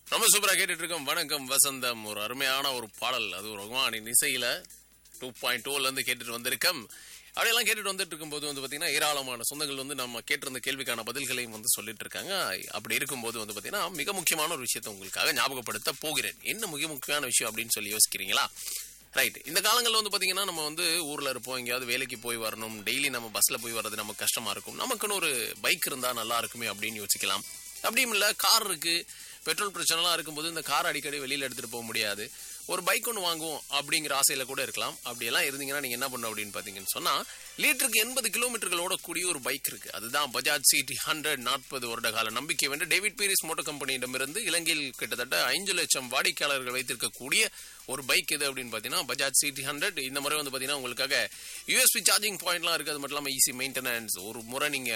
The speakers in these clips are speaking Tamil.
ரொம்ப சூப்பரா கேட்டுட்டு இருக்கோம் வணக்கம் வசந்தம் ஒரு அருமையான ஒரு பாடல் அது ரகுமானின் இசையில டூ பாயிண்ட் டூல இருந்து கேட்டுட்டு வந்திருக்கோம் அப்படியெல்லாம் கேட்டுட்டு வந்துட்டு இருக்கும்போது வந்து பாத்தீங்கன்னா ஏராளமான சொந்தங்கள் வந்து நம்ம கேட்டிருந்த கேள்விக்கான பதில்களையும் வந்து சொல்லிட்டு இருக்காங்க அப்படி இருக்கும்போது வந்து பாத்தீங்கன்னா மிக முக்கியமான ஒரு விஷயத்தை உங்களுக்காக ஞாபகப்படுத்த போகிறேன் என்ன மிக முக்கியமான விஷயம் அப்படின்னு சொல்லி யோசிக்கிறீங்களா ரைட் இந்த காலங்களில் வந்து பாத்தீங்கன்னா நம்ம வந்து ஊர்ல இருப்போம் எங்கேயாவது வேலைக்கு போய் வரணும் டெய்லி நம்ம பஸ்ல போய் வர்றது நமக்கு கஷ்டமா இருக்கும் நமக்குன்னு ஒரு பைக் இருந்தா நல்லா இருக்குமே அப்படின்னு யோசிக்கலாம் அப்படியும் இல்ல கார் இருக்கு பெட்ரோல் பிரச்சனைலாம் இருக்கும்போது இந்த கார் அடிக்கடி வெளியில எடுத்துட்டு போக முடியாது ஒரு பைக் ஒன்று வாங்குவோம் அப்படிங்கிற ஆசையில கூட இருக்கலாம் அப்படியெல்லாம் இருந்தீங்கன்னா நீங்க என்ன பண்ணணும் அப்படின்னு பாத்தீங்கன்னு சொன்னா லிட்டருக்கு எண்பது கிலோமீட்டர்கள் ஓடக்கூடிய ஒரு பைக் இருக்கு அதுதான் பஜாஜ் சிடி ஹண்ட்ரட் நாற்பது வருட கால நம்பிக்கை வென்று டேவிட் பீரிஸ் மோட்டர் கம்பெனியிடமிருந்து இலங்கையில் கிட்டத்தட்ட ஐந்து லட்சம் வாடிக்கையாளர்கள் வைத்திருக்கக்கூடிய ஒரு பைக் எது அப்படின்னு பாத்தீங்கன்னா பஜாஜ் சிடி ஹண்ட்ரட் இந்த முறை வந்து பாத்தீங்கன்னா உங்களுக்காக யூஎஸ்பி சார்ஜிங் பாயிண்ட்லாம் இருக்கு அது மட்டும் இல்லாம ஈஸி மெயின்டெனன்ஸ் ஒரு முறை நீங்க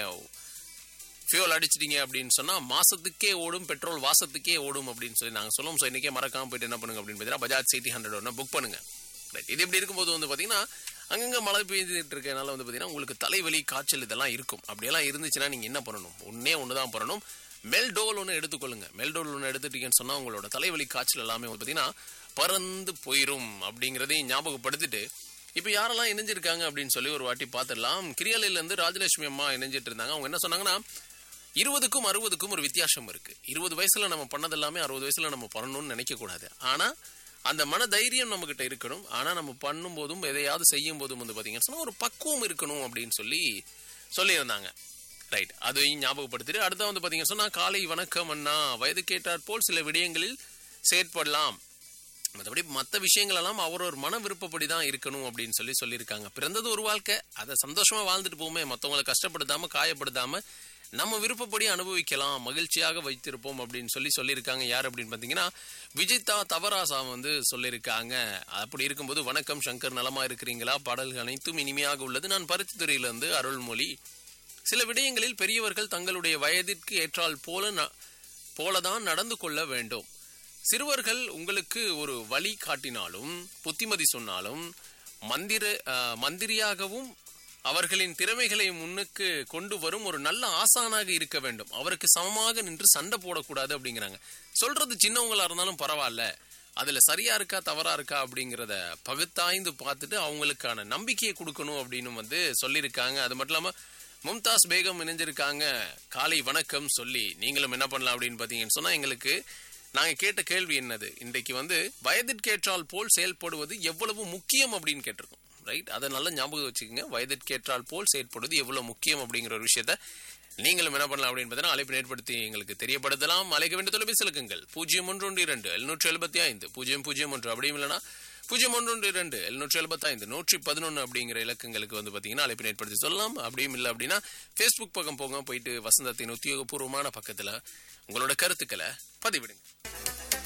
ஃபியூல் அடிச்சிட்டீங்க அப்படின்னு சொன்னா மாசத்துக்கே ஓடும் பெட்ரோல் வாசத்துக்கே ஓடும் அப்படின்னு சொல்லி நாங்க சொல்லுவோம் ஸோ இன்னைக்கே மறக்காம போயிட்டு என்ன பண்ணுங்க அப்படின்னு பார்த்தீங்கன்னா பஜாஜ் சிட்டி ஹண்ட்ரட் ஒன்று புக் பண்ணுங்க Right. இது இப்படி இருக்கும்போது வந்து பாத்தீங்கன்னா அங்கங்க மழை பெய்ஞ்சிட்டு இருக்கனால வந்து பாத்தீங்கன்னா உங்களுக்கு தலைவலி காய்ச்சல் இதெல்லாம் இருக்கும் அப்படியெல்லாம் இருந்துச்சுன்னா நீங்க என்ன பண்ணணும் ஒன்னே ஒன்று தான் பண்ணணும் மெல்டோல் ஒன்று எடுத்துக்கொள்ளுங்க மெல்டோல் ஒன்று எடுத்துட்டீங்கன்னு சொன்னா உங்களோட தலைவலி காய்ச்சல் எல்லாமே வந்து பாத்தீங்கன்னா பறந்து போயிரும் அப்படிங்கிறதையும் ஞாபகப்படுத்திட்டு இப்போ யாரெல்லாம் இணைஞ்சிருக்காங்க அப்படின்னு சொல்லி ஒரு வாட்டி பார்த்துடலாம் கிரியாலையில இருந்து ராஜலட்சுமி அம்மா இணைஞ்சிட்டு இருந்தாங்க அவங்க என்ன சொன்னாங்கன்னா இருபதுக்கும் அறுபதுக்கும் ஒரு வித்தியாசம் இருக்கு இருபது வயசுல நம்ம பண்ணது எல்லாமே அறுபது வயசுல நம்ம பண்ணணும்னு நினைக்க கூடாது ஆனா அந்த மன தைரியம் நம்ம கிட்ட இருக்கணும் ஆனா நம்ம பண்ணும்போதும் எதையாவது செய்யும் போதும் வந்து பாத்தீங்கன்னா சொன்னா ஒரு பக்குவம் இருக்கணும் அப்படின்னு சொல்லி சொல்லியிருந்தாங்க ரைட் அதையும் ஞாபகப்படுத்திட்டு அடுத்த வந்து பாத்தீங்கன்னா சொன்னா காலை வணக்கம் அண்ணா வயது கேட்டாற் போல் சில விடயங்களில் செயற்படலாம் மற்றபடி மற்ற விஷயங்கள் எல்லாம் அவரவர் மன விருப்பப்படி தான் இருக்கணும் அப்படின்னு சொல்லி சொல்லியிருக்காங்க பிறந்தது ஒரு வாழ்க்கை அதை சந்தோஷமா வாழ்ந்துட்டு போமே மற்றவங்களை கஷ்டப்படுத்தாம காயப்படுத்தாம நம்ம விருப்பப்படி அனுபவிக்கலாம் மகிழ்ச்சியாக வைத்திருப்போம் அப்படின்னு சொல்லி சொல்லியிருக்காங்க யார் அப்படின்னு பார்த்தீங்கன்னா விஜிதா தவராசா வந்து சொல்லியிருக்காங்க அப்படி இருக்கும்போது வணக்கம் சங்கர் நலமா இருக்கிறீங்களா பாடல்கள் அனைத்தும் இனிமையாக உள்ளது நான் பருத்தித்துறையிலிருந்து அருள்மொழி சில விடயங்களில் பெரியவர்கள் தங்களுடைய வயதிற்கு ஏற்றால் போல ந- போலதான் நடந்து கொள்ள வேண்டும் சிறுவர்கள் உங்களுக்கு ஒரு வழி காட்டினாலும் புத்திமதி சொன்னாலும் மந்திர அஹ், மந்திரியாகவும் அவர்களின் திறமைகளை முன்னுக்கு கொண்டு வரும் ஒரு நல்ல ஆசானாக இருக்க வேண்டும் அவருக்கு சமமாக நின்று சண்டை போடக்கூடாது அப்படிங்கிறாங்க சொல்றது சின்னவங்களா இருந்தாலும் பரவாயில்ல அதுல சரியா இருக்கா தவறா இருக்கா அப்படிங்கிறத பகுத்தாய்ந்து பார்த்துட்டு அவங்களுக்கான நம்பிக்கையை கொடுக்கணும் அப்படின்னு வந்து சொல்லியிருக்காங்க அது மட்டும் இல்லாம மும்தாஸ் பேகம் இணைஞ்சிருக்காங்க காலை வணக்கம் சொல்லி நீங்களும் என்ன பண்ணலாம் அப்படின்னு பாத்தீங்கன்னு சொன்னா எங்களுக்கு நாங்க கேட்ட கேள்வி என்னது இன்றைக்கு வந்து வயதிற்கேற்றால் போல் செயல்படுவது எவ்வளவு முக்கியம் அப்படின்னு கேட்டிருக்கோம் ரைட் அதை நல்லா ஞாபகம் வச்சுக்கோங்க வயதிற்கேற்றால் போல் செயல்படுவது எவ்வளவு முக்கியம் அப்படிங்கிற ஒரு விஷயத்த நீங்களும் என்ன பண்ணலாம் அப்படின்னு பார்த்தீங்கன்னா அழைப்பு ஏற்படுத்தி எங்களுக்கு தெரியப்படுத்தலாம் அழைக்க வேண்டிய தொலைபேசி இலக்குங்கள் பூஜ்ஜியம் ஒன்று ஒன்று இரண்டு எழுநூற்றி எழுபத்தி ஐந்து பூஜ்ஜியம் பூஜ்ஜியம் ஒன்று அப்படியும் இல்லைன்னா பூஜ்ஜியம் ஒன்று ஒன்று இரண்டு எழுநூற்றி எழுபத்தி ஐந்து நூற்றி பதினொன்று அப்படிங்கிற இலக்கங்களுக்கு வந்து பார்த்தீங்கன்னா அழைப்பு ஏற்படுத்தி சொல்லலாம் அப்படியும் இல்லை அப்படின்னா ஃபேஸ்புக் பக்கம் போங்க போயிட்டு வசந்தத்தின் உத்தியோகபூர்வமான பக்கத்தில் உங்களோட கருத்துக்களை பதிவிடுங்க